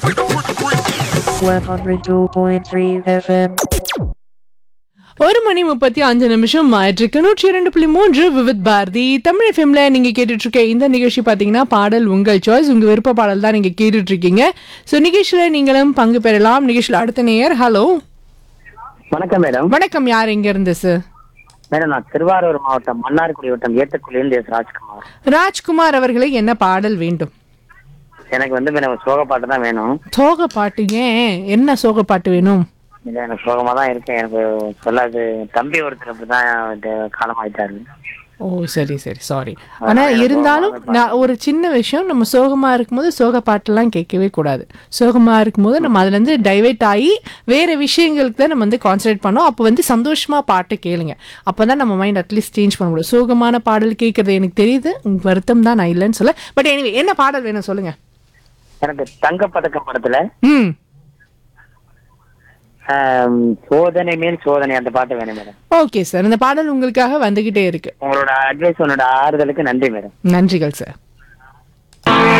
102.3 FM. ஒரு மணி முப்பத்தி அஞ்சு நிமிஷம் ஆயிட்டிருக்கு நூற்றி இரண்டு புள்ளி மூன்று விவித் பாரதி தமிழ் எஃப்எம்ல நீங்க கேட்டுட்டு இருக்க இந்த நிகழ்ச்சி பாத்தீங்கன்னா பாடல் உங்கள் சாய்ஸ் உங்க விருப்ப பாடல் தான் நீங்க கேட்டுட்டு இருக்கீங்க ஸோ நிகழ்ச்சியில நீங்களும் பங்கு பெறலாம் நிகழ்ச்சியில் அடுத்த நேயர் ஹலோ வணக்கம் மேடம் வணக்கம் யார் எங்க இருந்து சார் மேடம் நான் திருவாரூர் மாவட்டம் மன்னார்குடி வட்டம் ஏத்தக்குழியிலிருந்து எஸ் ராஜ்குமார் ராஜ்குமார் அவர்களுக்கு என்ன பாடல் வேண்டும் எனக்கு வந்து மேடம் சோக பாட்டு தான் வேணும் சோக பாட்டு ஏன் என்ன சோக பாட்டு வேணும் இல்ல எனக்கு சோகமா தான் இருக்கேன் எனக்கு சொல்லாது தம்பி ஒருத்தர் அப்படிதான் காலமாயிட்டாரு ஓ சரி சரி சாரி ஆனா இருந்தாலும் நான் ஒரு சின்ன விஷயம் நம்ம சோகமா இருக்கும்போது சோக பாட்டெல்லாம் கேட்கவே கூடாது சோகமா இருக்கும்போது நம்ம அதுல இருந்து டைவெர்ட் ஆகி வேற விஷயங்களுக்கு தான் நம்ம வந்து கான்சன்ட்ரேட் பண்ணோம் அப்போ வந்து சந்தோஷமா பாட்டு கேளுங்க அப்பதான் நம்ம மைண்ட் அட்லீஸ்ட் சேஞ்ச் பண்ண முடியும் சோகமான பாடல் கேட்கறது எனக்கு தெரியுது உங்க வருத்தம் தான் நான் இல்லைன்னு சொல்ல பட் எனிவே என்ன பாடல் வேணும் சொல்லுங்க எனக்கு தங்க பதக்கம் படத்துல ம் ஆம், சோதனை மேல் சோதனை அந்த பாட்டு வேணும் மேடம் ஓகே சார் இந்த பாடல் உங்களுக்காக வந்துகிட்டே இருக்கு உங்களோட அட்வைஸ் உன்னோட ஆறுதலுக்கு நன்றி மேடம் நன்றிகள் சார்